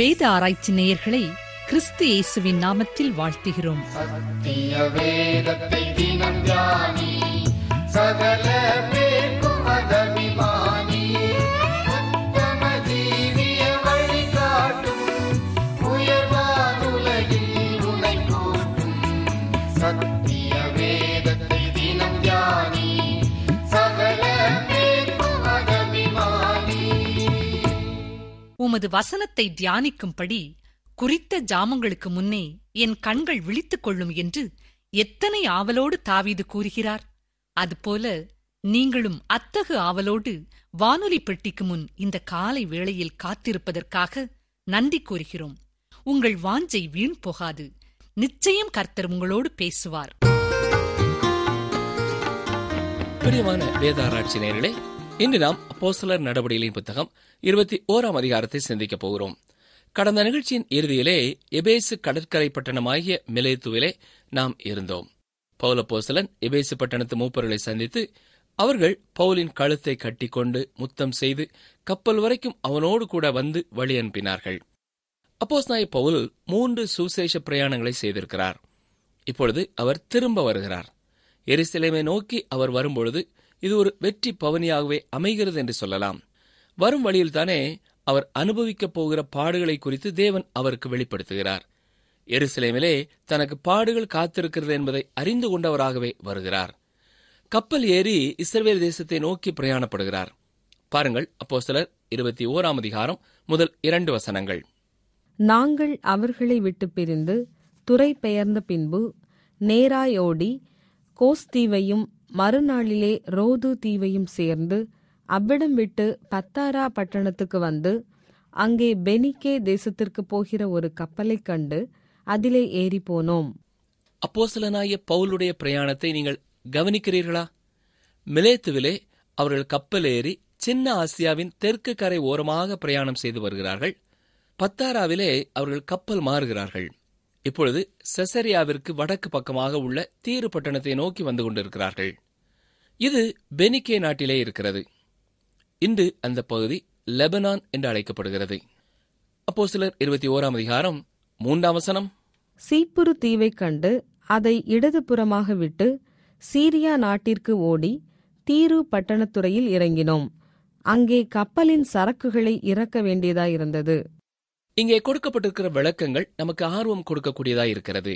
வேத ஆராய்ச்சி நேயர்களை கிறிஸ்து இயேசுவின் நாமத்தில் வாழ்த்துகிறோம் சத்திய வேதத்தை தினம் தியானி சகல பேர்க்கும் அதபிமானி உத்தம ஜீவிய வழி காட்டும் உயர்வானுலகில் உனை கூட்டும் சத்திய வேதத்தை தினம் தியானி சகல பேர்க்கும் அதபிமானி உமது வசனத்தை தியானிக்கும்படி குறித்த ஜாமங்களுக்கு முன்னே என் கண்கள் விழித்துக் கொள்ளும் என்று எத்தனை ஆவலோடு தாவீது கூறுகிறார் அதுபோல நீங்களும் அத்தகு ஆவலோடு வானொலி பெட்டிக்கு முன் இந்த காலை வேளையில் காத்திருப்பதற்காக நன்றி கூறுகிறோம் உங்கள் வாஞ்சை வீண் போகாது நிச்சயம் கர்த்தர் உங்களோடு பேசுவார் பிரியமான வேதாராய்ச்சி நேயர்களே இன்று நாம் அப்போஸ்தலர் நடவடிக்கைகளின் புத்தகம் இருபத்தி ஓராம் அதிகாரத்தை சிந்திக்கப் போகிறோம் கடந்த நிகழ்ச்சியின் இறுதியிலே எபேசு கடற்கரை பட்டணமாகிய மிலேத்துவிலே நாம் இருந்தோம் பௌலப்போசலன் எபேசு பட்டணத்து மூப்பர்களை சந்தித்து அவர்கள் பவுலின் கழுத்தை கட்டிக்கொண்டு முத்தம் செய்து கப்பல் வரைக்கும் அவனோடு கூட வந்து வழி அனுப்பினார்கள் அப்போஸ்நாய பவுல் மூன்று சுசேஷ பிரயாணங்களை செய்திருக்கிறார் இப்பொழுது அவர் திரும்ப வருகிறார் எருசலேமை நோக்கி அவர் வரும்பொழுது இது ஒரு வெற்றி பவனியாகவே அமைகிறது என்று சொல்லலாம் வரும் வழியில்தானே அவர் அனுபவிக்கப் போகிற பாடுகளை குறித்து தேவன் அவருக்கு வெளிப்படுத்துகிறார் எருசலேமிலே தனக்கு பாடுகள் காத்திருக்கிறது என்பதை அறிந்து கொண்டவராகவே வருகிறார் கப்பல் ஏறி இஸ்ரவேல் தேசத்தை நோக்கி பிரயாணப்படுகிறார் பாருங்கள் அப்போஸ்தலர் இருபத்தி ஓராம் அதிகாரம் முதல் இரண்டு வசனங்கள் நாங்கள் அவர்களை விட்டு பிரிந்து துறை பெயர்ந்த பின்பு நேராயோடி கோஸ் தீவையும் மறுநாளிலே ரோது தீவையும் சேர்ந்து அவ்விடம் விட்டு பத்தாரா பட்டணத்துக்கு வந்து அங்கே பெனிக்கே தேசத்திற்கு போகிற ஒரு கப்பலைக் கண்டு அதிலே ஏறி போனோம் அப்போஸ்தலனாகிய பவுலுடைய பிரயாணத்தை நீங்கள் கவனிக்கிறீர்களா மிலேத்துவிலே அவர்கள் கப்பல் ஏறி சின்ன ஆசியாவின் தெற்கு கரை ஓரமாக பிரயாணம் செய்து வருகிறார்கள் பத்தாராவிலே அவர்கள் கப்பல் மாறுகிறார்கள் இப்பொழுது செசரியாவிற்கு வடக்கு பக்கமாக உள்ள தீரு பட்டணத்தை நோக்கி வந்து கொண்டிருக்கிறார்கள் இது பெனிக்கே நாட்டிலே இருக்கிறது இன்று அந்த பகுதி லெபனான் என்று அழைக்கப்படுகிறது அப்போ சிலர் இருபத்தி ஓராம் அதிகாரம் மூன்றாம் வசனம் சீப்புரு தீவைக் கண்டு அதை இடதுபுறமாக விட்டு சீரியா நாட்டிற்கு ஓடி தீரு பட்டணத்துறையில் இறங்கினோம் அங்கே கப்பலின் சரக்குகளை இறக்க வேண்டியதாயிருந்தது இங்கே கொடுக்கப்பட்டிருக்கிற விளக்கங்கள் நமக்கு ஆர்வம் கொடுக்கக்கூடியதா இருக்கிறது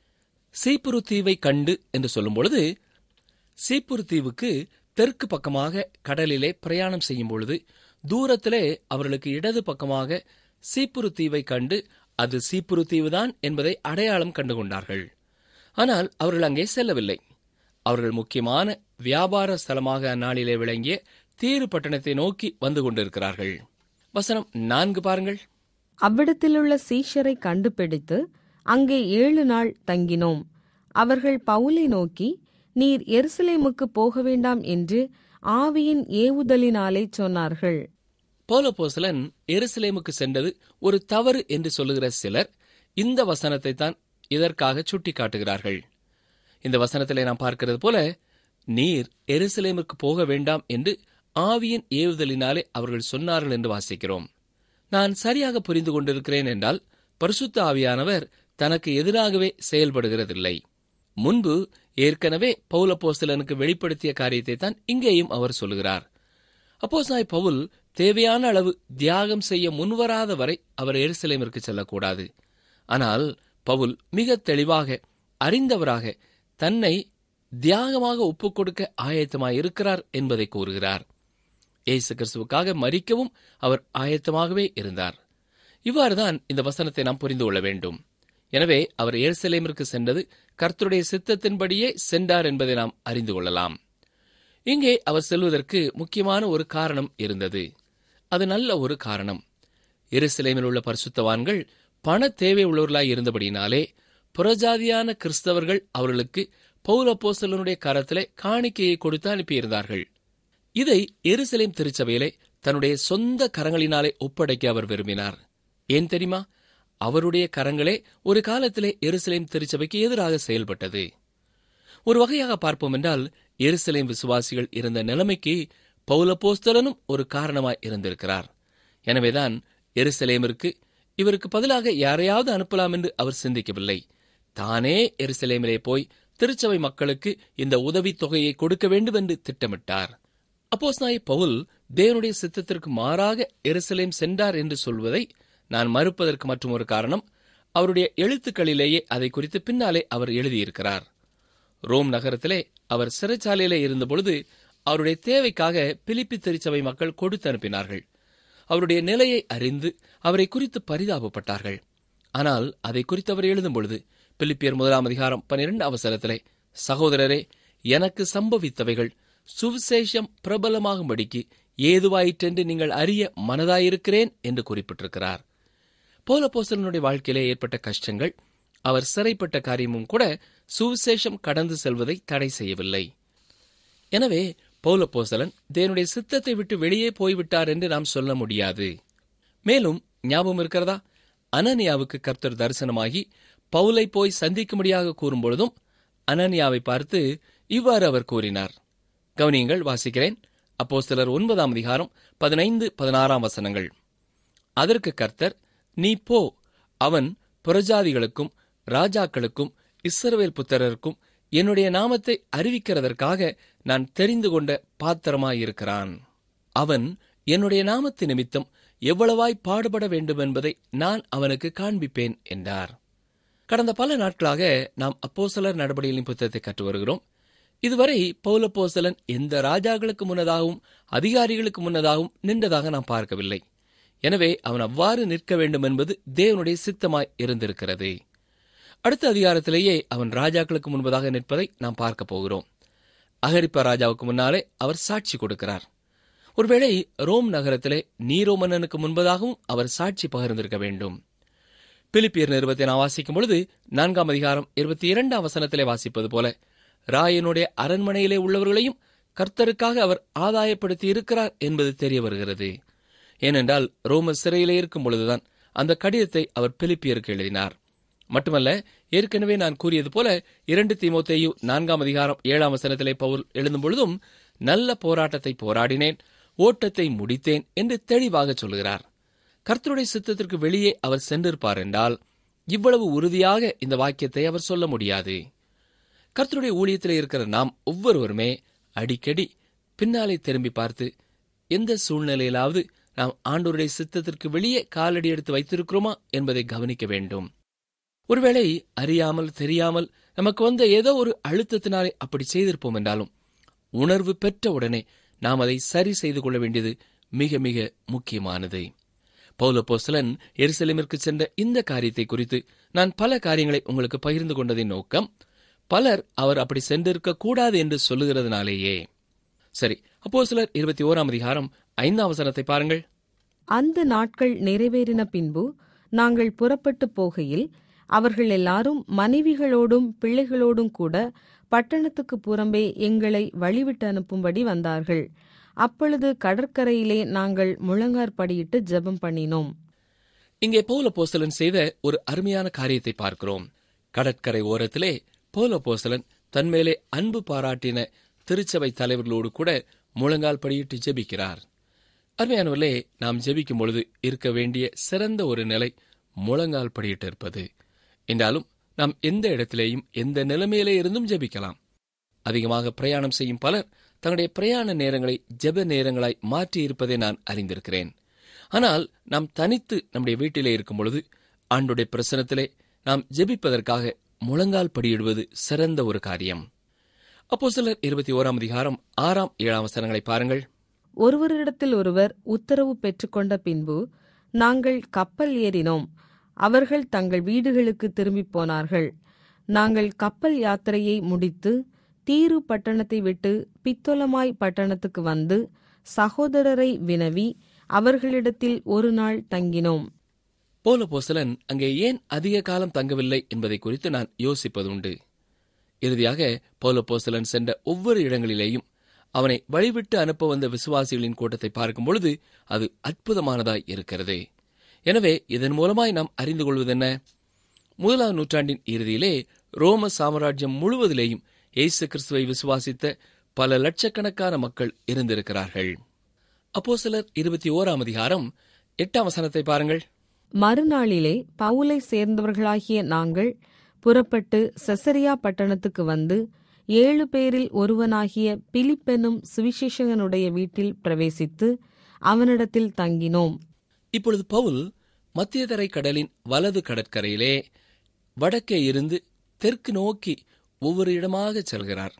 சீப்புரு தீவை கண்டு என்று சொல்லும் பொழுது சீப்புரு தீவுக்கு தெற்கு பக்கமாக கடலிலே பிரயாணம் செய்யும் பொழுது தூரத்திலே அவர்களுக்கு இடது பக்கமாக சீப்புரு தீவை கண்டு அது சீப்புரு தீவுதான் என்பதை அடையாளம் கண்டு கொண்டார்கள் ஆனால் அவர்கள் அங்கே செல்லவில்லை அவர்கள் முக்கியமான வியாபார ஸ்தலமாக அந்நாளிலே விளங்கிய தீரு பட்டணத்தை நோக்கி வந்து கொண்டிருக்கிறார்கள் வசனம் நான்கு பாருங்கள் அவ்விடத்திலுள்ள சீஷரை கண்டுபிடித்து அங்கே ஏழு நாள் தங்கினோம் அவர்கள் பவுலை நோக்கி நீர் எருசலேமுக்கு போக வேண்டாம் என்று ஆவியின் ஏவுதலினாலே சொன்னார்கள் பௌலப்போஸ்தலன் எருசலேமுக்கு சென்றது ஒரு தவறு என்று சொல்லுகிற சிலர் இந்த வசனத்தை தான் இதற்காக சுட்டிக்காட்டுகிறார்கள் இந்த வசனத்திலே நாம் பார்க்கிறது போல நீர் எருசலேமுக்கு போக வேண்டாம் என்று ஆவியின் ஏவுதலினாலே அவர்கள் சொன்னார்கள் என்று வாசிக்கிறோம் நான் சரியாக புரிந்து கொண்டிருக்கிறேன் என்றால் பரிசுத்த ஆவியானவர் தனக்கு எதிராகவே செயல்படுகிறதில்லை முன்பு ஏற்கனவே பௌலப்போஸ்தலனுக்கு வெளிப்படுத்திய காரியத்தை தான் இங்கேயும் அவர் சொல்லுகிறார் அப்போஸ்தாய் பவுல் தேவையான அளவு தியாகம் செய்ய முன்வராத வரை அவர் எருசலேமிற்கு செல்லக்கூடாது ஆனால் பவுல் மிக தெளிவாக அறிந்தவராக தன்னை தியாகமாக ஒப்புக் கொடுக்க ஆயத்தமாய் இருக்கிறார் என்பதை கூறுகிறார் இயேசு கிறிஸ்துவுக்காக மறிக்கவும் அவர் ஆயத்தமாகவே இருந்தார் இவ்வாறுதான் இந்த வசனத்தை நாம் புரிந்து கொள்ள வேண்டும் எனவே அவர் எருசலேமிற்கு சென்றது கர்த்தருடைய சித்தத்தின்படியே சென்றார் என்பதை நாம் அறிந்து கொள்ளலாம் இங்கே அவர் செல்வதற்கு முக்கியமான ஒரு காரணம் இருந்தது அது நல்ல ஒரு காரணம் எருசலேமில் உள்ள பரிசுத்தவான்கள் பண தேவை உள்ளவர்களாய் இருந்தபடினாலே புறஜாதியான கிறிஸ்தவர்கள் அவர்களுக்கு பௌலப்போஸ்தலனுடைய கரத்திலே காணிக்கையை கொடுத்து அனுப்பியிருந்தார்கள் இதை எருசலேம் திருச்சபையிலே தன்னுடைய சொந்த கரங்களினாலே ஒப்படைக்க அவர் விரும்பினார் ஏன் தெரியுமா அவருடைய கரங்களே ஒரு காலத்திலே எருசலேம் திருச்சபைக்கு எதிராக செயல்பட்டது ஒரு வகையாக பார்ப்போம் என்றால் எருசலேம் விசுவாசிகள் இருந்த நிலைமைக்கு பௌலப்போஸ்தலனும் ஒரு காரணமாய் இருந்திருக்கிறார் எனவேதான் எருசலேமிற்கு இவருக்கு பதிலாக யாரையாவது அனுப்பலாம் என்று அவர் சிந்திக்கவில்லை தானே எருசலேமிலே போய் திருச்சபை மக்களுக்கு இந்த உதவித் தொகையை கொடுக்க வேண்டும் என்று திட்டமிட்டார் அப்போஸ்நாயி பவுல் தேவனுடைய சித்தத்திற்கு மாறாக எருசலேம் சென்றார் என்று சொல்வதை நான் மறுப்பதற்கு மற்றும் ஒரு காரணம் அவருடைய எழுத்துக்களிலேயே அதை குறித்து பின்னாலே அவர் எழுதியிருக்கிறார் ரோம் நகரத்திலே அவர் சிறைச்சாலையிலே இருந்தபொழுது அவருடைய தேவைக்காக பிலிப்பி திருச்சபை மக்கள் கொடுத்து அனுப்பினார்கள் அவருடைய நிலையை அறிந்து அவரை குறித்து பரிதாபப்பட்டார்கள் ஆனால் அதை குறித்து அவர் எழுதும் பொழுது பிலிப்பியர் முதலாம் அதிகாரம் பனிரெண்டு அவசரத்திலே சகோதரரே எனக்கு சம்பவித்தவைகள் சுவிசேஷம் பிரபலமாகும்படிக்கு ஏதுவாயிற்றென்று நீங்கள் அறிய மனதாயிருக்கிறேன் என்று குறிப்பிட்டிருக்கிறார் போலப்போசலனுடைய வாழ்க்கையிலே ஏற்பட்ட கஷ்டங்கள் அவர் சிறைப்பட்ட காரியமும் கூட சுவிசேஷம் கடந்து செல்வதை தடை செய்யவில்லை எனவே பௌலப்போசலன் தேவனுடைய சித்தத்தை விட்டு வெளியே போய்விட்டார் என்று நாம் சொல்ல முடியாது மேலும் ஞாபகம் இருக்கிறதா அனனியாவுக்கு கர்த்தர் தரிசனமாகி பவுலை போய் சந்திக்கும்படியாக கூறும்பொழுதும் அனனியாவை பார்த்து இவ்வாறு அவர் கூறினார் கவனியங்கள் வாசிக்கிறேன் அப்போ சிலர் ஒன்பதாம் அதிகாரம் பதினைந்து பதினாறாம் வசனங்கள் அதற்கு கர்த்தர் நீ போ அவன் புறஜாதிகளுக்கும் ராஜாக்களுக்கும் இஸ்ரவேல் புத்திரருக்கும் என்னுடைய நாமத்தை அறிவிக்கிறதற்காக நான் தெரிந்து கொண்ட பாத்திரமாயிருக்கிறான் அவன் என்னுடைய நாமத்து நிமித்தம் எவ்வளவாய் பாடுபட வேண்டும் என்பதை நான் அவனுக்கு காண்பிப்பேன் என்றார் கடந்த பல நாட்களாக நாம் அப்போசலர் நடவடிக்கைகளின் புத்தகத்தை கற்று வருகிறோம் இதுவரை பௌலப்போசலன் எந்த ராஜாக்களுக்கு முன்னதாகவும் அதிகாரிகளுக்கு முன்னதாகவும் நின்றதாக நாம் பார்க்கவில்லை எனவே அவன் அவ்வாறு நிற்க வேண்டும் என்பது தேவனுடைய சித்தமாய் இருந்திருக்கிறது அடுத்த அதிகாரத்திலேயே அவன் ராஜாக்களுக்கு முன்பதாக நிற்பதை நாம் பார்க்க போகிறோம் அகரிப்ப ராஜாவுக்கு முன்னாலே அவர் சாட்சி கொடுக்கிறார் ஒருவேளை ரோம் நகரத்திலே நீரோ மன்னனுக்கு முன்பதாகவும் அவர் சாட்சி பகிர்ந்திருக்க வேண்டும் பிலிப்பியர் நிறுவத்தை நான் வாசிக்கும் பொழுது நான்காம் அதிகாரம் இருபத்தி இரண்டாம் வசனத்திலே வாசிப்பது போல ராயனுடைய அரண்மனையிலே உள்ளவர்களையும் கர்த்தருக்காக அவர் ஆதாயப்படுத்தி இருக்கிறார் என்பது தெரிய வருகிறது ஏனென்றால் ரோம சிறையிலே இருக்கும் பொழுதுதான் அந்த கடிதத்தை அவர் பிலிப்பியருக்கு எழுதினார் மட்டுமல்ல ஏற்கனவே நான் கூறியது போல இரண்டு தீமோத்தேயு நான்காம் அதிகாரம் ஏழாம் வசனத்திலே பவுல் எழுதும் பொழுதும் நல்ல போராட்டத்தை போராடினேன் ஓட்டத்தை முடித்தேன் என்று தெளிவாக சொல்கிறார் கர்த்தருடைய சித்தத்திற்கு வெளியே அவர் சென்றிருப்பார் என்றால் இவ்வளவு உறுதியாக இந்த வாக்கியத்தை அவர் சொல்ல முடியாது கர்த்தருடைய ஊழியத்திலே இருக்கிற நாம் ஒவ்வொருவருமே அடிக்கடி பின்னாலே திரும்பி பார்த்து எந்த சூழ்நிலையிலாவது நாம் ஆண்டோருடைய சித்தத்திற்கு வெளியே காலடி எடுத்து வைத்திருக்கிறோமா என்பதை கவனிக்க வேண்டும் ஒருவேளை அறியாமல் தெரியாமல் நமக்கு வந்த ஏதோ ஒரு அழுத்தத்தினாலே அப்படி செய்திருப்போம் என்றாலும் உணர்வு பெற்ற உடனே நாம் அதை சரி செய்து கொள்ள வேண்டியது மிக மிக முக்கியமானது பௌலப்போஸ்தலன் எருசலேமிற்கு சென்ற இந்த காரியத்தை குறித்து நான் பல காரியங்களை உங்களுக்கு பகிர்ந்து கொண்டதின் நோக்கம் பலர் அவர் அப்படி சென்றிருக்க கூடாது என்று சொல்லுகிறதுனாலேயே சரி அப்போ சிலர் இருபத்தி ஓராம் அதிகாரம் ஐந்தாம் வசனத்தை பாருங்கள் அந்த நாட்கள் நிறைவேறின பின்பு நாங்கள் புறப்பட்டு போகையில் அவர்கள் எல்லாரும் மனைவிகளோடும் பிள்ளைகளோடும் கூட பட்டணத்துக்கு புறம்பே எங்களை வழிவிட்டு அனுப்பும்படி வந்தார்கள் அப்பொழுது கடற்கரையிலே நாங்கள் முழங்கார்படியிட்டு ஜெபம் பண்ணினோம் இங்கே பௌல போஸ்தலன் செய்த ஒரு அருமையான காரியத்தை பார்க்கிறோம் கடற்கரை ஓரத்திலே பௌல போஸ்தலன் தன்மேலே அன்பு பாராட்டின திருச்சபை தலைவர்களோடு கூட முழங்கால் படியிட்டு ஜெபிக்கிறார் அருமையானவர்களே நாம் ஜெபிக்கும் பொழுது இருக்க வேண்டிய சிறந்த ஒரு நிலை முழங்கால் படியிட்டு இருப்பது என்றாலும் நாம் எந்த இடத்திலேயும் எந்த நிலைமையிலே இருந்தும் ஜெபிக்கலாம் அதிகமாக பிரயாணம் செய்யும் பலர் தங்களுடைய பிரயாண நேரங்களை ஜெப நேரங்களாய் மாற்றி இருப்பதை நான் அறிந்திருக்கிறேன் ஆனால் நாம் தனித்து நம்முடைய வீட்டிலே இருக்கும் பொழுது ஆண்டுடைய பிரசனத்திலே நாம் ஜெபிப்பதற்காக முழங்கால் படியிடுவது சிறந்த ஒரு காரியம் அப்போ சிலர் இருபத்தி ஓராம் அதிகாரம் ஆறாம் ஏழாம் வசனங்களை பாருங்கள் ஒருவரிடத்தில் ஒருவர் உத்தரவு பெற்றுக்கொண்ட பின்பு நாங்கள் கப்பல் ஏறினோம் அவர்கள் தங்கள் வீடுகளுக்கு திரும்பிப் போனார்கள் நாங்கள் கப்பல் யாத்திரையை முடித்து தீரு பட்டணத்தை விட்டு பித்தொலமாய் பட்டணத்துக்கு வந்து சகோதரரை வினவி அவர்களிடத்தில் ஒரு நாள் தங்கினோம் போல போசலன் அங்கே ஏன் அதிக காலம் தங்கவில்லை என்பதை குறித்து நான் யோசிப்பதுண்டு இறுதியாக போல போசலன் சென்ற ஒவ்வொரு இடங்களிலேயும் அவனை வழிவிட்டு அனுப்ப வந்த விசுவாசிகளின் கூட்டத்தை பார்க்கும் பொழுது அது அற்புதமானதாய் இருக்கிறது எனவே இதன் மூலமாய் நாம் அறிந்து கொள்வதென்ன முதலாம் நூற்றாண்டின் இறுதியிலே ரோம சாம்ராஜ்யம் முழுவதிலேயும் இயேசு கிறிஸ்துவை விசுவாசித்த பல லட்சக்கணக்கான மக்கள் இருந்திருக்கிறார்கள் அப்போ சிலர் இருபத்தி ஓராம் அதிகாரம் எட்டாம் வசனத்தை பாருங்கள் மறுநாளிலே பவுலை சேர்ந்தவர்களாகிய நாங்கள் புறப்பட்டு செசரியா பட்டணத்துக்கு வந்து ஏழு பேரில் ஒருவனாகிய பிலிப்பெனும் சுவிசேஷகனுடைய வீட்டில் பிரவேசித்து அவனிடத்தில் தங்கினோம் இப்பொழுது பவுல் மத்திய தரை கடலின் வலது கடற்கரையிலே வடக்கே இருந்து தெற்கு நோக்கி ஒவ்வொரு இடமாக செல்கிறார்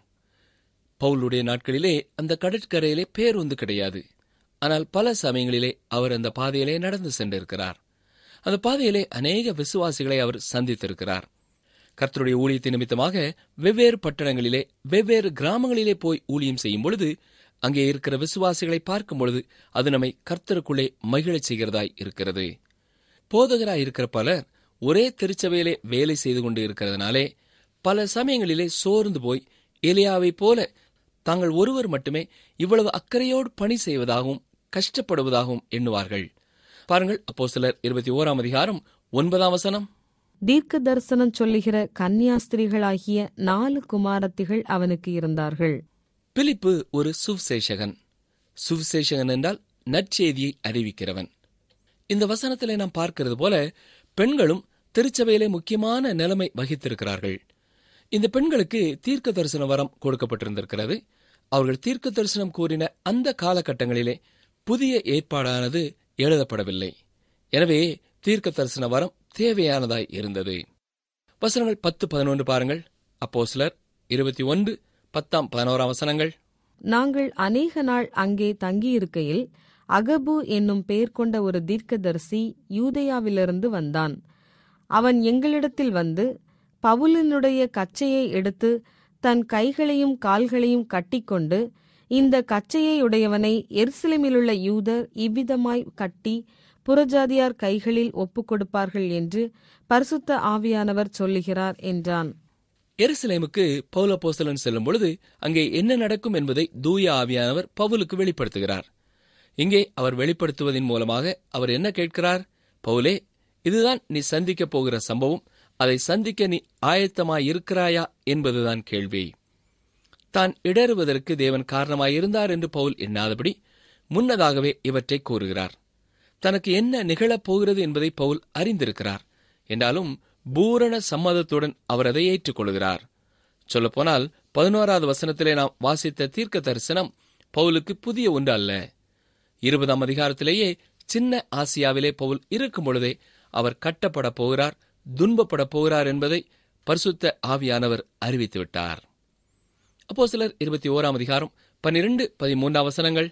பவுலுடைய நாட்களிலே அந்த கடற்கரையிலே பேருந்து கிடையாது ஆனால் பல சமயங்களிலே அவர் அந்த பாதையிலே நடந்து சென்றிருக்கிறார் அந்த பாதையிலே அநேக விசுவாசிகளை அவர் சந்தித்திருக்கிறார் கர்த்தருடைய ஊழியத்தின் நிமித்தமாக வெவ்வேறு பட்டணங்களிலே வெவ்வேறு கிராமங்களிலே போய் ஊழியம் செய்யும் பொழுது அங்கே இருக்கிற விசுவாசிகளை பார்க்கும் பொழுது அது நம்மை கர்த்தருக்குள்ளே மகிழச் செய்கிறதாய் இருக்கிறது போதகராய் இருக்கிற பலர் ஒரே திருச்சபையிலே வேலை செய்து கொண்டு இருக்கிறதுனாலே பல சமயங்களிலே சோர்ந்து போய் எலியாவைப் போல தாங்கள் ஒருவர் மட்டுமே இவ்வளவு அக்கறையோடு பணி செய்வதாகவும் கஷ்டப்படுவதாகவும் எண்ணுவார்கள் பாருங்கள் அப்போ சிலர் இருபத்தி ஓராம் அதிகாரம் ஒன்பதாம் வசனம் தீர்க்க தரிசனம் சொல்லுகிற கன்னியாஸ்திரிகளாகிய நாலு குமாரத்திகள் அவனுக்கு இருந்தார்கள் பிலிப்பு ஒரு சுவிசேஷகன் சுவிசேஷகன் என்றால் நற்செய்தியை அறிவிக்கிறவன் இந்த வசனத்திலே நாம் பார்க்கிறது போல பெண்களும் திருச்சபையிலே முக்கியமான நிலைமை வகித்திருக்கிறார்கள் இந்த பெண்களுக்கு தீர்க்க தரிசன வரம் கொடுக்கப்பட்டிருந்திருக்கிறது அவர்கள் தீர்க்க தரிசனம் கூறின அந்த காலகட்டங்களிலே புதிய ஏற்பாடானது எழுதப்படவில்லை எனவே தீர்க்க தரிசன வரம் தேவையானதாய் இருந்தது வசனங்கள் பத்து பதினொன்று பாருங்கள் அப்போ சிலர் இருபத்தி ஒன்று பத்தாம் பதினோராம் வசனங்கள் நாங்கள் அநேக நாள் அங்கே தங்கியிருக்கையில் அகபு என்னும் பெயர் கொண்ட ஒரு தீர்க்கதரிசி யூதேயாவிலிருந்து வந்தான் அவன் எங்களிடத்தில் வந்து பவுலினுடைய கச்சையை எடுத்து தன் கைகளையும் கால்களையும் கட்டிக்கொண்டு இந்த கச்சையை உடையவனை எருசலேமிலுள்ள யூதர் இவ்விதமாய் கட்டி புறஜாதியார் கைகளில் ஒப்புக் கொடுப்பார்கள் என்று பரிசுத்த ஆவியானவர் சொல்லுகிறார் என்றான் எருசலேமுக்கு பௌலப்போஸ்தலன் செல்லும் பொழுது அங்கே என்ன நடக்கும் என்பதை தூய ஆவியானவர் பவுலுக்கு வெளிப்படுத்துகிறார் இங்கே அவர் வெளிப்படுத்துவதன் மூலமாக அவர் என்ன கேட்கிறார் பவுலே இதுதான் நீ சந்திக்கப் போகிற சம்பவம் அதை சந்திக்க நீ ஆயத்தமாயிருக்கிறாயா என்பதுதான் கேள்வி தான் இடறுவதற்கு தேவன் காரணமாயிருந்தார் என்று பவுல் எண்ணாதபடி முன்னதாகவே இவற்றை கூறுகிறார் தனக்கு என்ன நிகழப் போகிறது என்பதை பவுல் அறிந்திருக்கிறார் என்றாலும் பூரண சம்மதத்துடன் அவர் அதை ஏற்றுக்கொள்கிறார் சொல்லப்போனால் பதினோராவது வசனத்திலே நாம் வாசித்த தீர்க்க தரிசனம் பவுலுக்கு புதிய ஒன்று அல்ல இருபதாம் அதிகாரத்திலேயே சின்ன ஆசியாவிலே பவுல் இருக்கும் பொழுதே அவர் கட்டப்பட போகிறார் துன்பப்பட போகிறார் என்பதை பரிசுத்த ஆவியானவர் அறிவித்து விட்டார் அப்போ சிலர் இருபத்தி ஓராம் அதிகாரம் பன்னிரண்டு பதிமூன்றாம் வசனங்கள்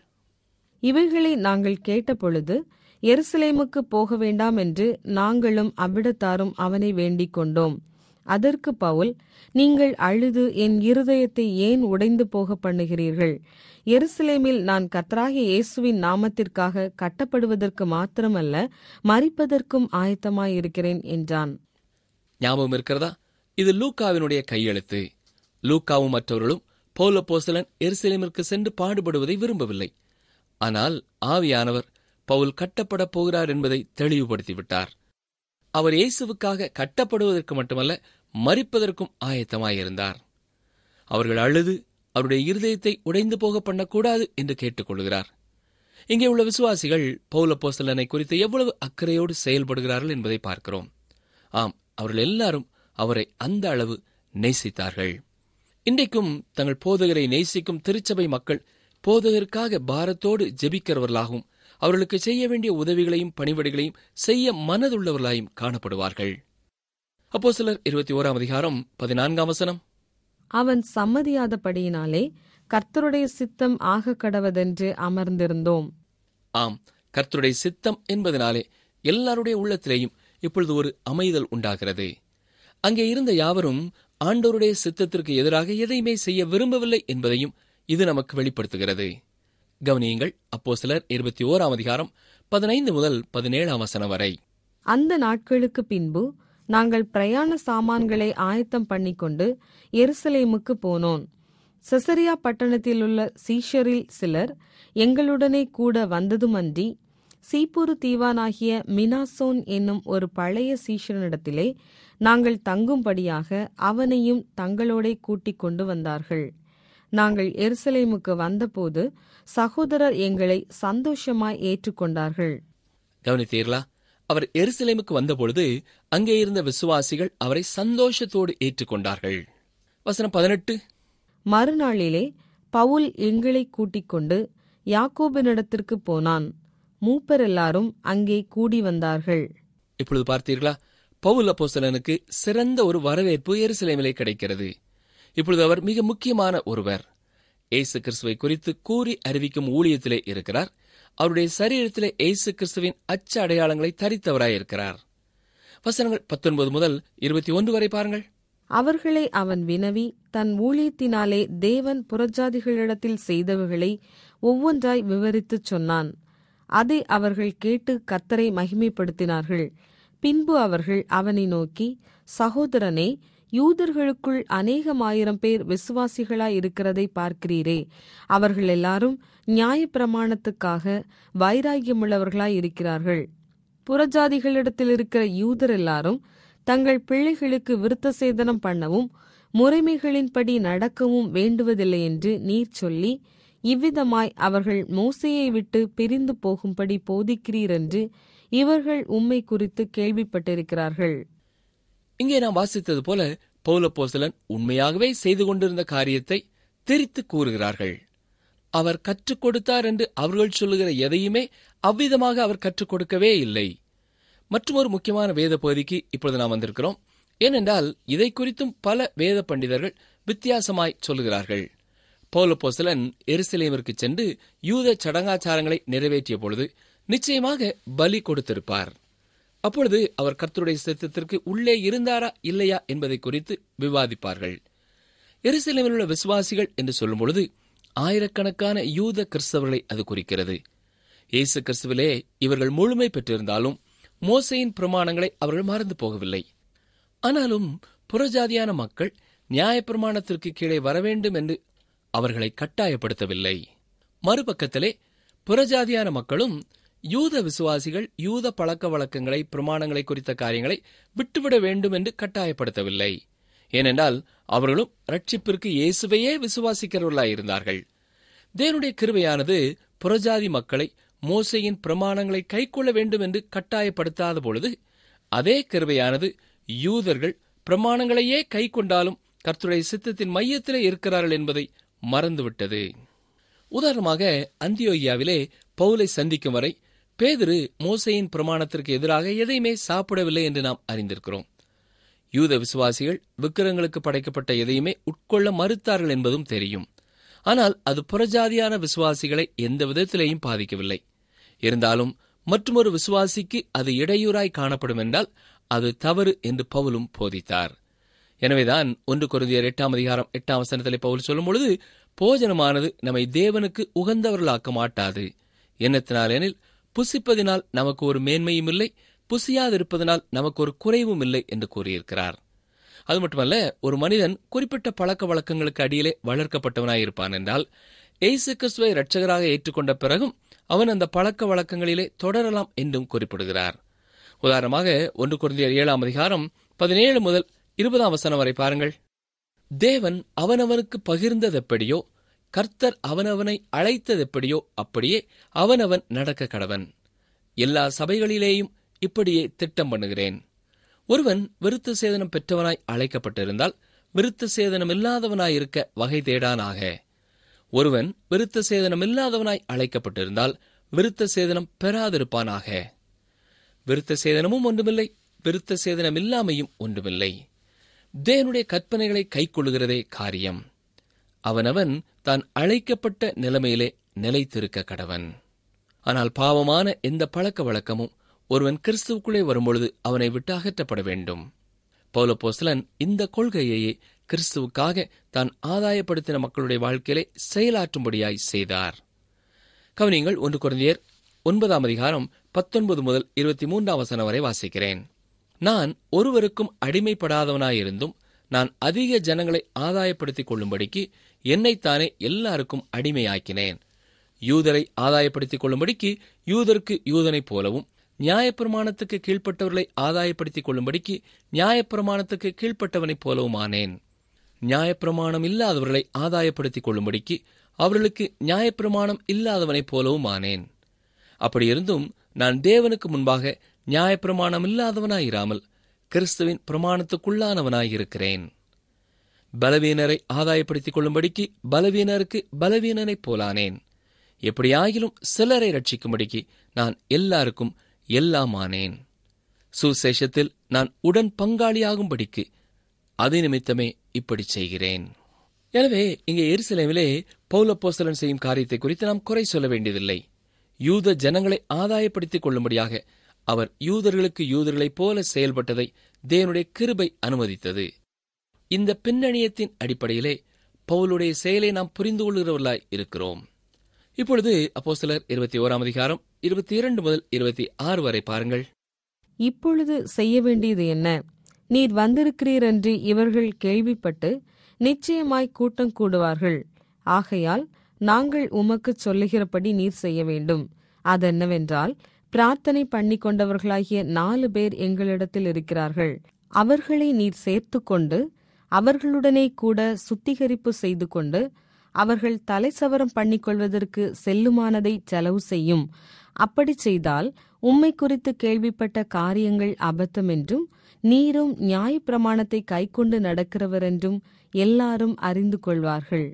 இவைகளை நாங்கள் கேட்டபொழுது எருசலேமுக்கு போக வேண்டாம் என்று நாங்களும் அவ்விடத்தாரும் அவனை வேண்டிக் கொண்டோம் அதற்கு பவுல் நீங்கள் அழுது என் இருதயத்தை ஏன் உடைந்து போக பண்ணுகிறீர்கள் எருசலேமில் நான் கர்த்தராகிய இயேசுவின் நாமத்திற்காக கட்டப்படுவதற்கு மாத்திரமல்ல மறிப்பதற்கும் ஆயத்தமாயிருக்கிறேன் என்றான் ஞாபகம் இருக்கிறதா இது லூக்காவினுடைய கையெழுத்து லூக்காவும் மற்றவர்களும் பௌல போசலன் எருசலேமிற்கு சென்று பாடுபடுவதை விரும்பவில்லை ஆனால் ஆவியானவர் பவுல் கட்டப்படப் போகிறார் என்பதை தெளிவுபடுத்திவிட்டார் அவர் இயேசுவுக்காக கட்டப்படுவதற்கு மட்டுமல்ல மறிப்பதற்கும் ஆயத்தமாயிருந்தார் அவர்கள் அழுது அவருடைய இருதயத்தை உடைந்து போக பண்ணக்கூடாது என்று கேட்டுக்கொள்கிறார் இங்கே உள்ள விசுவாசிகள் பௌல போஸ்தலனை குறித்து எவ்வளவு அக்கறையோடு செயல்படுகிறார்கள் என்பதை பார்க்கிறோம் ஆம் அவர்கள் எல்லாரும் அவரை அந்த அளவு நேசித்தார்கள் இன்றைக்கும் தங்கள் போதகரை நேசிக்கும் திருச்சபை மக்கள் போதகருக்காக பாரத்தோடு ஜெபிக்கிறவர்களாகவும் அவர்களுக்கு செய்ய வேண்டிய உதவிகளையும் பணிவடைகளையும் செய்ய மனதுள்ளவர்களாயும் காணப்படுவார்கள் அப்போ சிலர் இருபத்தி ஓராம் அதிகாரம் பதினான்காம் வசனம் அவன் சம்மதியாதபடியினாலே கர்த்தருடைய சித்தம் ஆக கடவதென்று அமர்ந்திருந்தோம் ஆம் கர்த்தருடைய சித்தம் என்பதனாலே எல்லாருடைய உள்ளத்திலேயும் இப்பொழுது ஒரு அமைதல் உண்டாகிறது அங்கே இருந்த யாவரும் ஆண்டவருடைய சித்தத்திற்கு எதிராக எதையுமே செய்ய விரும்பவில்லை என்பதையும் இது நமக்கு வெளிப்படுத்துகிறது கவனியுங்கள் அப்போ சிலர் இருபத்தி ஓராம் அதிகாரம் பதினைந்து முதல் பதினேழாம் வசனம் வரை அந்த நாட்களுக்கு பின்பு நாங்கள் பிரயாண சாமான்களை ஆயத்தம் பண்ணிக்கொண்டு எருசலேமுக்கு போனோம் செசரியா பட்டணத்திலுள்ள சீஷரில் சிலர் எங்களுடனே கூட வந்ததுமன்றி சீப்புரு தீவானாகிய மினாசோன் என்னும் ஒரு பழைய சீஷனிடத்திலே நாங்கள் தங்கும்படியாக அவனையும் தங்களோடே கூட்டிக் கொண்டு வந்தார்கள் நாங்கள் எருசலேமுக்கு வந்தபோது சகோதரர் எங்களை சந்தோஷமாய் ஏற்றுக்கொண்டார்கள் கவனித்தீர்களா அவர் எருசலேமுக்கு வந்தபொழுது அங்கே இருந்த விசுவாசிகள் அவரை சந்தோஷத்தோடு ஏற்றுக்கொண்டார்கள் வசனம் பதினெட்டு மறுநாளிலே பவுல் எங்களை கூட்டிக் கொண்டு யாக்கோபினிடத்திற்கு போனான் மூப்பர் எல்லாரும் அங்கே கூடி வந்தார்கள் இப்பொழுது பார்த்தீர்களா பவுல் அப்போஸ்தலனுக்கு சிறந்த ஒரு வரவேற்பு எருசலேமிலே கிடைக்கிறது இப்பொழுது அவர் மிக முக்கியமான ஒருவர் இயேசு கிறிஸ்துவை குறித்து கூறி அறிவிக்கும் ஊழியத்திலே இருக்கிறார் அவருடைய சரீரத்திலே இயேசு கிறிஸ்துவின் அச்ச அடையாளங்களை தரித்தவராய் இருக்கிறார் வசனங்கள் பத்தொன்பது முதல் இருபத்தி ஒன்று வரை பாருங்கள் அவர்களை அவன் வினவி தன் ஊழியத்தினாலே தேவன் புறஜாதிகளிடத்தில் செய்தவைகளை ஒவ்வொன்றாய் விவரித்துச் சொன்னான் அதை அவர்கள் கேட்டு கர்த்தரை மகிமைப்படுத்தினார்கள் பின்பு அவர்கள் அவனை நோக்கி சகோதரனே யூதர்களுக்குள் அநேகமாயிரம் பேர் விசுவாசிகளாய் இருக்கிறதை பார்க்கிறீரே அவர்கள் எல்லாரும் நியாயப்பிரமாணத்துக்காக வைராகியமுள்ளவர்களாய் இருக்கிறார்கள் புறஜாதிகளிடத்தில் இருக்கிற யூதர் எல்லாரும் தங்கள் பிள்ளைகளுக்கு விருத்த சேதனம் பண்ணவும் முறைமைகளின்படி நடக்கவும் வேண்டுவதில்லை என்று நீர் சொல்லி இவ்விதமாய் அவர்கள் மோசையை விட்டு பிரிந்து போகும்படி போதிக்கிறீர் என்று இவர்கள் உம்மை குறித்து கேள்விப்பட்டிருக்கிறார்கள் இங்கே நாம் வாசித்தது போல பௌலப்போசலன் உண்மையாகவே செய்து கொண்டிருந்த காரியத்தை திரித்து கூறுகிறார்கள் அவர் கற்றுக் கொடுத்தார் என்று அவர்கள் சொல்லுகிற எதையுமே அவ்விதமாக அவர் கற்றுக் கொடுக்கவே இல்லை மற்றும் ஒரு முக்கியமான வேத பகுதிக்கு இப்பொழுது நாம் வந்திருக்கிறோம் ஏனென்றால் இதை குறித்தும் பல வேத பண்டிதர்கள் வித்தியாசமாய் சொல்லுகிறார்கள் பௌலப்போசலன் எருசலேமிற்கு சென்று யூத சடங்காச்சாரங்களை நிறைவேற்றிய பொழுது நிச்சயமாக பலி கொடுத்திருப்பார் அப்பொழுது அவர் கர்த்தருடைய சித்தத்திற்கு உள்ளே இருந்தாரா இல்லையா என்பதை குறித்து விவாதிப்பார்கள் எருசலேமில் உள்ள விசுவாசிகள் என்று சொல்லும் பொழுது ஆயிரக்கணக்கான யூத கிறிஸ்தவர்களை அது குறிக்கிறது இயேசு கிறிஸ்துவிலே இவர்கள் முழுமை பெற்றிருந்தாலும் மோசையின் பிரமாணங்களை அவர்கள் மறந்து போகவில்லை ஆனாலும் புறஜாதியான மக்கள் நியாயப்பிரமாணத்திற்கு கீழே வர வேண்டும் என்று அவர்களை கட்டாயப்படுத்தவில்லை மறுபக்கத்திலே புறஜாதியான மக்களும் யூத விசுவாசிகள் யூத பழக்க வழக்கங்களை பிரமாணங்களை குறித்த காரியங்களை விட்டுவிட வேண்டும் என்று கட்டாயப்படுத்தவில்லை ஏனென்றால் அவர்களும் ரட்சிப்பிற்கு இயேசுவையே விசுவாசிக்கிறவர்களாய் இருந்தார்கள் தேவனுடைய கிருபையானது புறஜாதி மக்களை மோசையின் பிரமாணங்களை கைக்கொள்ள வேண்டும் என்று கட்டாயப்படுத்தாத பொழுது அதே கிருபையானது யூதர்கள் பிரமாணங்களையே கைக்கொண்டாலும் கர்த்தருடைய சித்தத்தின் மையத்திலே இருக்கிறார்கள் என்பதை மறந்துவிட்டது உதாரணமாக அந்தியோகியாவிலே பவுலை சந்திக்கும் வரை பேதுரு மோசையின் பிரமாணத்திற்கு எதிராக எதையுமே சாப்பிடவில்லை என்று நாம் அறிந்திருக்கிறோம் யூத விசுவாசிகள் விக்கிரங்களுக்கு படைக்கப்பட்ட எதையுமே உட்கொள்ள மறுத்தார்கள் என்பதும் தெரியும் ஆனால் அது புறஜாதியான விசுவாசிகளை எந்த விதத்திலேயும் பாதிக்கவில்லை இருந்தாலும் மற்றொரு விசுவாசிக்கு அது இடையூறாய் காணப்படும் என்றால் அது தவறு என்று பவுலும் போதித்தார் எனவேதான் ஒன்று குருதியர் எட்டாம் அதிகாரம் எட்டாம் வசனத்திலே பவுல் சொல்லும் பொழுது போஜனமானது நம்மை தேவனுக்கு உகந்தவர்களாக்க மாட்டாது என்னத்தினாலெனில் புசிப்பதினால் நமக்கு ஒரு மேன்மையும் இல்லை புசியாதிருப்பதனால் நமக்கு ஒரு குறைவும் இல்லை என்று கூறியிருக்கிறார் அது மட்டுமல்ல ஒரு மனிதன் குறிப்பிட்ட பழக்க வழக்கங்களுக்கு அடியிலே வளர்க்கப்பட்டவனாயிருப்பான் என்றால் எய்சு கிறிஸ்துவை இரட்சகராக ஏற்றுக்கொண்ட பிறகும் அவன் அந்த பழக்க வழக்கங்களிலே தொடரலாம் என்றும் குறிப்பிடுகிறார் உதாரணமாக ஒன்று குருந்தியர் ஏழாம் அதிகாரம் பதினேழு முதல் இருபதாம் வசனம் வரை பாருங்கள் தேவன் அவனவனுக்கு பகிர்ந்ததெப்படியோ கர்த்தர் அவனவனை அழைத்ததெப்படியோ அப்படியே அவனவன் நடக்க கடவன் எல்லா சபைகளிலேயும் இப்படியே திட்டம் பண்ணுகிறேன் ஒருவன் விருத்த சேதனம் பெற்றவனாய் அழைக்கப்பட்டிருந்தால் விருத்த சேதனம் இல்லாதவனாய் இருக்க வகை தேடானாக ஒருவன் விருத்த சேதனம் இல்லாதவனாய் அழைக்கப்பட்டிருந்தால் விருத்த சேதனம் பெறாதிருப்பானாக விருத்த சேதனமும் ஒன்றுமில்லை விருத்த சேதனம் இல்லாமையும் ஒன்றுமில்லை தேவனுடைய கற்பனைகளை கைக்கொள்ளுகிறதே காரியம் அவனவன் தான் அழைக்கப்பட்ட நிலைமையிலே நிலைத்திருக்க கடவன் ஆனால் பாவமான எந்த பழக்க வழக்கமும் ஒருவன் கிறிஸ்துவுக்குள்ளே வரும்பொழுது அவனை விட்டு அகற்றப்பட வேண்டும் பௌலப்போஸ்தலன் இந்த கொள்கையையே கிறிஸ்துவுக்காக தான் ஆதாயப்படுத்தின மக்களுடைய வாழ்க்கையிலே செயலாற்றும்படியாய் செய்தார் கவனியங்கள் ஒன்று குழந்தையர் ஒன்பதாம் அதிகாரம் பத்தொன்பது முதல் இருபத்தி மூன்றாம் வசனம் வரை வாசிக்கிறேன் நான் ஒருவருக்கும் அடிமைப்படாதவனாயிருந்தும் நான் அதிக ஜனங்களை ஆதாயப்படுத்திக் கொள்ளும்படிக்கு என்னைத்தானே எல்லாருக்கும் அடிமையாக்கினேன் யூதரை ஆதாயப்படுத்திக் கொள்ளும்படிக்கு யூதருக்கு யூதனைப் போலவும் நியாயப்பிரமாணத்துக்கு கீழ்ப்பட்டவர்களை ஆதாயப்படுத்திக் கொள்ளும்படிக்கு நியாயப்பிரமாணத்துக்கு கீழ்ப்பட்டவனைப் போலவும் ஆனேன் நியாயப்பிரமாணம் இல்லாதவர்களை ஆதாயப்படுத்திக் கொள்ளும்படிக்கு அவர்களுக்கு நியாயப்பிரமாணம் இல்லாதவனைப் போலவும் ஆனேன் அப்படியிருந்தும் நான் தேவனுக்கு முன்பாக நியாயப்பிரமாணம் இல்லாதவனாயிராமல் கிறிஸ்துவின் பிரமாணத்துக்குள்ளானவனாயிருக்கிறேன் பலவீனரை ஆதாயப்படுத்திக் கொள்ளும்படிக்கு பலவீனருக்கு பலவீனனைப் போலானேன் எப்படியாகிலும் சிலரை ரட்சிக்கும்படிக்கு நான் எல்லாருக்கும் எல்லாமானேன் சுசேஷத்தில் நான் உடன் பங்காளியாகும்படிக்கு அது நிமித்தமே இப்படி செய்கிறேன் எனவே இங்கே எருசலேமிலே பௌலப்போஸ்தலன் செய்யும் காரியத்தை குறித்து நாம் குறை சொல்ல வேண்டியதில்லை யூத ஜனங்களை ஆதாயப்படுத்திக் கொள்ளும்படியாக அவர் யூதர்களுக்கு யூதர்களைப் போல செயல்பட்டதை தேவனுடைய கிருபை அனுமதித்தது இந்த பின்னணியத்தின் அடிப்படையிலே பவுலுடைய செயலை நாம் புரிந்து கொள்கிறவர்களாய் இருக்கிறோம் இப்பொழுது அப்போஸ்தலர் இருபத்தி ஓராம் அதிகாரம் இருபத்தி இரண்டு முதல் இருபத்தி ஆறு வரை பாருங்கள் இப்பொழுது செய்ய வேண்டியது என்ன நீர் வந்திருக்கிறீர் என்று இவர்கள் கேள்விப்பட்டு நிச்சயமாய் கூட்டம் கூடுவார்கள் ஆகையால் நாங்கள் உமக்குச் சொல்லுகிறபடி நீர் செய்ய வேண்டும் அதென்னவென்றால் பிரார்த்தனை பண்ணிக் கொண்டவர்களாகிய நாலு பேர் எங்களிடத்தில் இருக்கிறார்கள் அவர்களை நீர் சேர்த்துக்கொண்டு அவர்களுடனே கூட சுத்திகரிப்பு செய்து கொண்டு அவர்கள் தலைசவரம் பண்ணிக்கொள்வதற்கு செல்லுமானதை செலவு செய்யும் அப்படி செய்தால் உம்மை குறித்து கேள்விப்பட்ட காரியங்கள் அபத்தம் என்றும் நீரும் நியாயப்பிரமாணத்தை கைக்கொண்டு நடக்கிறவர் என்றும் எல்லாரும் அறிந்து கொள்வார்கள்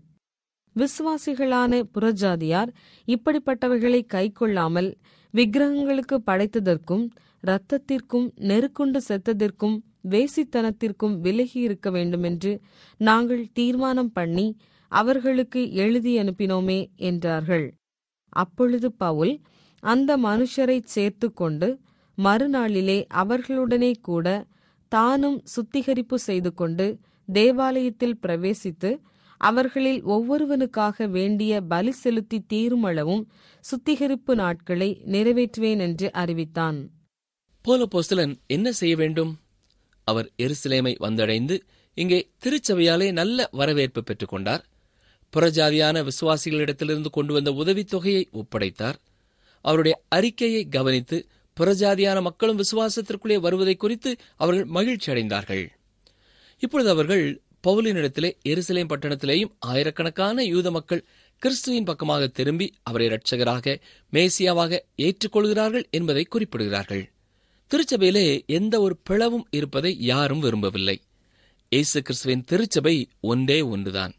விசுவாசிகளான புறஜாதியார் இப்படிப்பட்டவைகளை கைக்கொள்ளாமல் விக்கிரகங்களுக்கு படைத்ததற்கும் இரத்தத்திற்கும் நெருக்குண்டு செத்ததற்கும் வேசித்தனத்திற்கும் விலகி இருக்க வேண்டுமென்று நாங்கள் தீர்மானம் பண்ணி அவர்களுக்கு எழுதி அனுப்பினோமே என்றார்கள் அப்பொழுது பவுல் அந்த மனுஷரைச் சேர்த்து கொண்டு மறுநாளிலே அவர்களுடனே கூட தானும் சுத்திகரிப்பு செய்து கொண்டு தேவாலயத்தில் பிரவேசித்து அவர்களில் ஒவ்வொருவனுக்காக வேண்டிய பலி செலுத்தி தீருமளவும் சுத்திகரிப்பு நாட்களை நிறைவேற்றுவேன் என்று அறிவித்தான் போலப்போஸ்தலன் என்ன செய்ய வேண்டும் அவர் எருசலேமை வந்தடைந்து இங்கே திருச்சபையாலே நல்ல வரவேற்பு பெற்றுக் கொண்டார் புறஜாதியான விசுவாசிகளிடத்திலிருந்து கொண்டு வந்த உதவித்தொகையை ஒப்படைத்தார் அவருடைய அறிக்கையை கவனித்து புறஜாதியான மக்களும் விசுவாசத்திற்குள்ளே வருவதை குறித்து அவர்கள் மகிழ்ச்சி அடைந்தார்கள் இப்பொழுது அவர்கள் பவுலினிடத்திலே எருசலேம் பட்டணத்திலேயும் ஆயிரக்கணக்கான யூத மக்கள் கிறிஸ்துவின் பக்கமாக திரும்பி அவரை இரட்சகராக மேசியாவாக ஏற்றுக்கொள்கிறார்கள் என்பதை குறிப்பிடுகிறார்கள் திருச்சபையிலே எந்த ஒரு பிளவும் இருப்பதை யாரும் விரும்பவில்லை இயேசு கிறிஸ்துவின் திருச்சபை ஒன்றே ஒன்றுதான்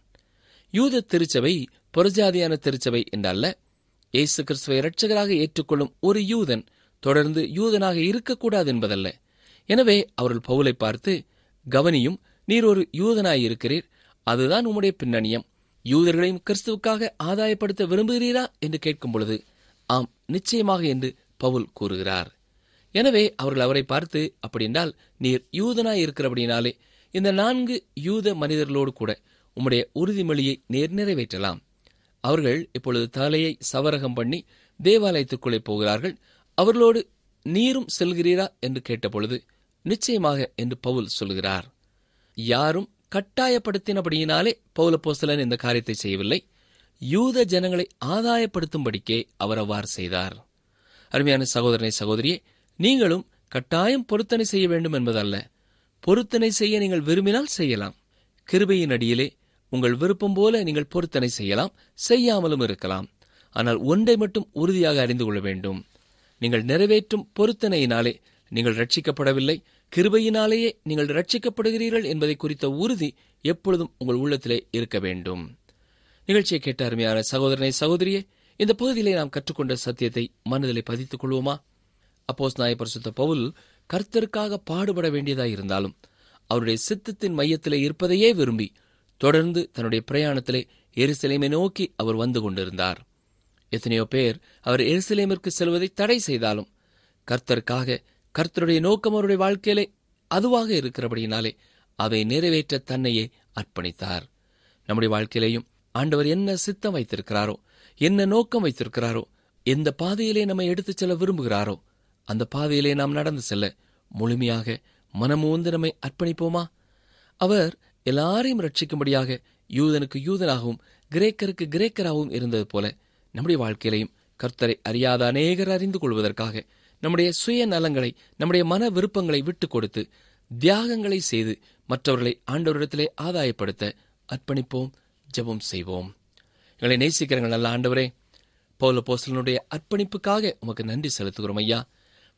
யூத திருச்சபை புறஜாதியான திருச்சபை என்றல்ல இயேசு கிறிஸ்துவை இரட்சகராக ஏற்றுக்கொள்ளும் ஒரு யூதன் தொடர்ந்து யூதனாக இருக்கக்கூடாது என்பதல்ல எனவே அவர்கள் பவுலை பார்த்து கவனியும் நீர் ஒரு யூதனாயிருக்கிறீர் அதுதான் உம்முடைய பின்னணியம் யூதர்களையும் கிறிஸ்துவுக்காக ஆதாயப்படுத்த விரும்புகிறீரா என்று கேட்கும் பொழுது ஆம் நிச்சயமாக என்று பவுல் கூறுகிறார் எனவே அவர்கள் அவரை பார்த்து அப்படின்றால் நீர் யூதனாய் இருக்கிறபடினாலே இந்த நான்கு யூத மனிதர்களோடு கூட உம்முடைய உறுதிமொழியை நேர் நிறைவேற்றலாம் அவர்கள் இப்பொழுது தலையை சவரகம் பண்ணி தேவாலயத்துக்குள்ளே போகிறார்கள் அவர்களோடு நீரும் செல்கிறீரா என்று கேட்டபொழுது நிச்சயமாக என்று பவுல் சொல்கிறார் யாரும் கட்டாயப்படுத்தினபடியினாலே பௌலப்போஸ்தலன் இந்த காரியத்தை செய்யவில்லை யூத ஜனங்களை ஆதாயப்படுத்தும்படிக்கே அவர் அவ்வாறு செய்தார் அருமையான சகோதரனை சகோதரியே நீங்களும் கட்டாயம் பொருத்தனை செய்ய வேண்டும் என்பதல்ல பொருத்தனை செய்ய நீங்கள் விரும்பினால் செய்யலாம் கிருபையின் அடியிலே உங்கள் விருப்பம் போல நீங்கள் பொருத்தனை செய்யலாம் செய்யாமலும் இருக்கலாம் ஆனால் ஒன்றை மட்டும் உறுதியாக அறிந்து கொள்ள வேண்டும் நீங்கள் நிறைவேற்றும் பொருத்தனையினாலே நீங்கள் ரட்சிக்கப்படவில்லை கிருபையினாலேயே நீங்கள் ரட்சிக்கப்படுகிறீர்கள் என்பதை குறித்த உறுதி எப்பொழுதும் உங்கள் உள்ளத்திலே இருக்க வேண்டும் நிகழ்ச்சியை கேட்ட அருமையான சகோதரனை சகோதரியே இந்த பகுதியிலே நாம் கற்றுக்கொண்ட சத்தியத்தை மனதிலே பதித்துக் கொள்வோமா அப்போஸ் நாய பரிசுத்த பவுல் கர்த்தருக்காக பாடுபட வேண்டியதாய் இருந்தாலும் அவருடைய சித்தத்தின் மையத்திலே இருப்பதையே விரும்பி தொடர்ந்து தன்னுடைய பிரயாணத்திலே எருசலேமை நோக்கி அவர் வந்து கொண்டிருந்தார் எத்தனையோ பேர் அவர் எருசலேமிற்கு செல்வதை தடை செய்தாலும் கர்த்தருக்காக கர்த்தருடைய நோக்கம் அவருடைய வாழ்க்கையிலே அதுவாக இருக்கிறபடியினாலே அதை நிறைவேற்ற தன்னையே அர்ப்பணித்தார் நம்முடைய வாழ்க்கையிலேயும் ஆண்டவர் என்ன சித்தம் வைத்திருக்கிறாரோ என்ன நோக்கம் வைத்திருக்கிறாரோ எந்த பாதையிலே நம்மை எடுத்துச் செல்ல விரும்புகிறாரோ அந்த பாதையிலே நாம் நடந்து செல்ல முழுமையாக மனமூந்து நம்மை அர்ப்பணிப்போமா அவர் எல்லாரையும் ரட்சிக்கும்படியாக யூதனுக்கு யூதனாகவும் கிரேக்கருக்கு கிரேக்கராகவும் இருந்தது போல நம்முடைய வாழ்க்கையிலையும் கர்த்தரை அறியாத அநேகர் அறிந்து கொள்வதற்காக நம்முடைய சுய நலங்களை நம்முடைய மன விருப்பங்களை விட்டுக் கொடுத்து தியாகங்களை செய்து மற்றவர்களை ஆண்டவரிடத்திலே ஆதாயப்படுத்த அர்ப்பணிப்போம் ஜெபம் செய்வோம் எங்களை நேசிக்கிறங்கள் நல்ல ஆண்டவரே பௌல போஸ்தலனுடைய அர்ப்பணிப்புக்காக உமக்கு நன்றி செலுத்துகிறோம் ஐயா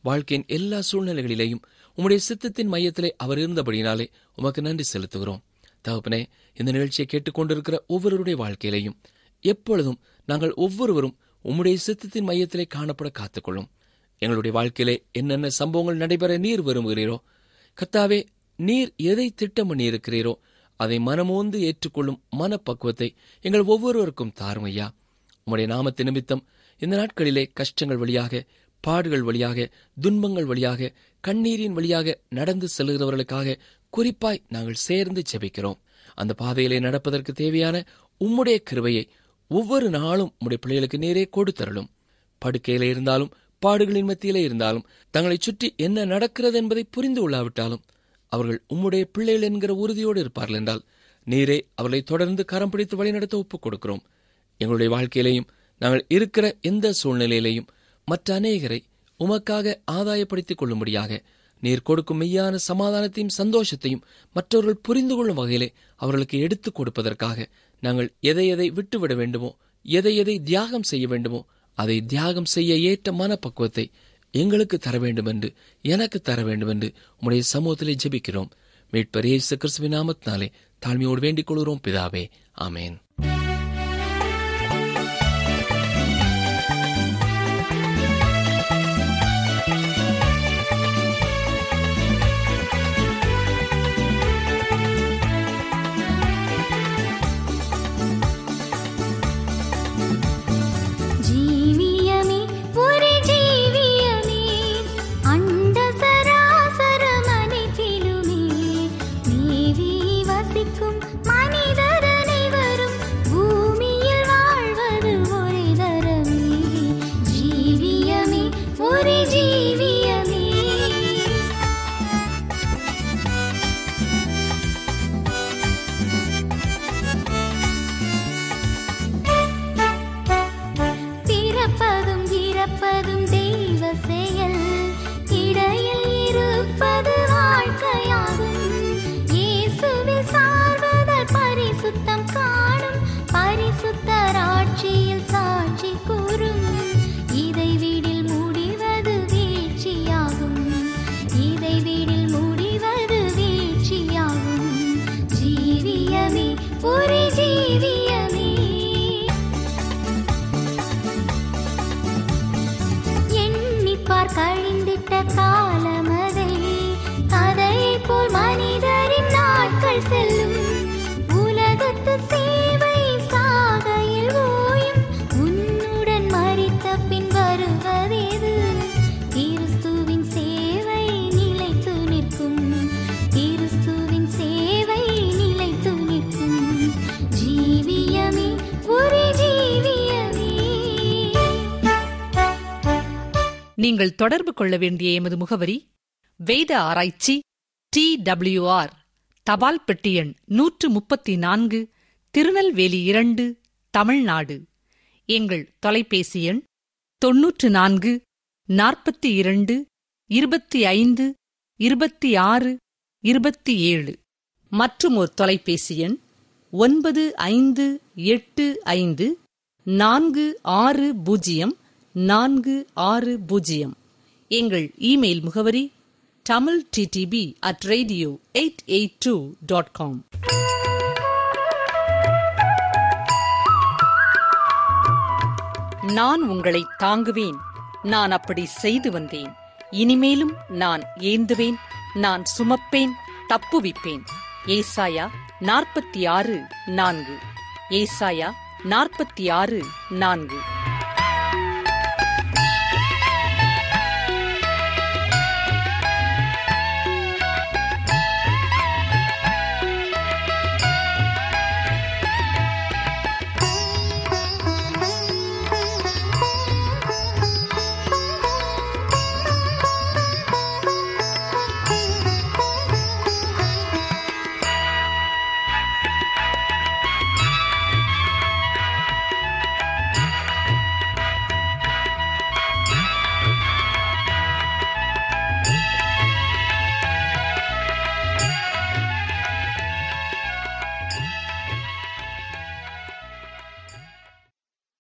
வாழ்க்கையின் எல்லா சூழ்நிலைகளிலேயும் உம்முடைய சித்தத்தின் மையத்திலே அவர் இருந்தபடியினாலே உமக்கு நன்றி செலுத்துகிறோம் தகப்பனே இந்த நிகழ்ச்சியை கேட்டுக்கொண்டிருக்கிற ஒவ்வொருவருடைய வாழ்க்கையிலையும் எப்பொழுதும் நாங்கள் ஒவ்வொருவரும் உம்முடைய சித்தத்தின் மையத்திலே காணப்பட காத்துக்கொள்ளும் எங்களுடைய வாழ்க்கையிலே என்னென்ன சம்பவங்கள் நடைபெற நீர் விரும்புகிறீரோ கத்தாவே நீர் எதை திட்டம் பண்ணியிருக்கிறீரோ அதை மனமோந்து ஏற்றுக்கொள்ளும் மனப்பக்குவத்தை எங்கள் ஒவ்வொருவருக்கும் தாரும் ஐயா உம்முடைய நாமத்து நிமித்தம் இந்த நாட்களிலே கஷ்டங்கள் வழியாக பாடுகள் வழியாக துன்பங்கள் வழியாக கண்ணீரின் வழியாக நடந்து செல்கிறவர்களுக்காக குறிப்பாய் நாங்கள் சேர்ந்து ஜெபிக்கிறோம் அந்த பாதையிலே நடப்பதற்கு தேவையான உம்முடைய கிருபையை ஒவ்வொரு நாளும் உம்முடைய பிள்ளைகளுக்கு நேரே கொடுத்தருளும் படுக்கையிலே இருந்தாலும் பாடுகளின் மத்தியிலே இருந்தாலும் தங்களைச் சுற்றி என்ன நடக்கிறது என்பதை புரிந்து கொள்ளாவிட்டாலும் அவர்கள் உம்முடைய பிள்ளைகள் என்கிற உறுதியோடு இருப்பார்கள் என்றால் நீரே அவர்களை தொடர்ந்து கரம் பிடித்து வழிநடத்த ஒப்புக் கொடுக்கிறோம் எங்களுடைய வாழ்க்கையிலேயும் நாங்கள் இருக்கிற எந்த சூழ்நிலையிலேயும் மற்ற அநேகரை உமக்காக ஆதாயப்படுத்திக் கொள்ளும்படியாக நீர் கொடுக்கும் மெய்யான சமாதானத்தையும் சந்தோஷத்தையும் மற்றவர்கள் புரிந்து கொள்ளும் வகையிலே அவர்களுக்கு எடுத்துக் கொடுப்பதற்காக நாங்கள் எதை எதை விட்டுவிட வேண்டுமோ எதை எதை தியாகம் செய்ய வேண்டுமோ அதை தியாகம் செய்ய ஏற்ற மனப்பக்குவத்தை எங்களுக்கு தர வேண்டும் என்று எனக்கு தர வேண்டும் என்று உம்முடைய சமூகத்திலே ஜெபிக்கிறோம் மீட்பர் இயேசு கிறிஸ்துவின் நாமத்தினாலே தாழ்மையோடு வேண்டிக் கொள்கிறோம் பிதாவே ஆமேன் ஜீவியமே ஒரு ஜீவியமே அண்ட சராசரம் அனைத்திலுமே நீவி வசிக்கும் மனிதர் அனைவரும் பூமியில் வாழ்வது ஒரே தரமே ஜீவியமே ஒரு ஜீவியமே பிறப்பதும் இறப்பதும் தெய்வ செயல் இடையில் இருப்பது வாழ்க்கையாகும் இயேசுவில் சார்வதால் பரிசுத்தம் காணும் பரிசுத்தர் ஆட்சியில் சாட்சி கூறும் இதை வீடில் முடிவது வீழ்ச்சியாகும் இதை வீடில் முடிவது வீழ்ச்சியாகும் ஜீவியமே ஒரு ஜீவியமே எண்ணிப்பார் கழிந்திட்ட காலமதை கதையைப் போல் மனிதரின் நாட்கள் செல்லும் உலகத்து சேவை சாகையில் ஓயும் உன்னுடன் மறித்த பின் வருவதேது கிறிஸ்துவின் சேவை நிலைத்து நிற்கும் கிறிஸ்துவின் சேவை நிலைத்து நிற்கும் ஜீவியமே ஒரு ஜீவியமே நீங்கள் தொடர்பு கொள்ள வேண்டிய எமது முகவரி வேத ஆராய்ச்சி டி டபிள்யூஆர் தபால் பெட்டி எண் நூற்று முப்பத்தி நான்கு திருநெல்வேலி இரண்டு தமிழ்நாடு எங்கள் தொலைபேசி எண் தொன்னூற்று நான்கு நாற்பத்தி இரண்டு இருபத்தி ஐந்து இருபத்தி ஆறு இருபத்தி ஏழு மற்றும் ஒரு தொலைபேசி எண் ஒன்பது ஐந்து எட்டு ஐந்து நான்கு ஆறு பூஜ்ஜியம் நான்கு ஆறு பூஜ்ஜியம் எங்கள் இமெயில் முகவரி Tamil DTP at radio eight eight two dot com நான் உங்களை தாங்குவேன் நான் அப்படி செய்து வந்தேன் இனிமேலும் நான் ஏந்துவேன் நான் சுமப்பேன் தப்புவிப்பேன் ஏசாயா நாற்பத்தி ஆறு நான்கு ஏசாயா நாற்பத்தி ஆறு நான்கு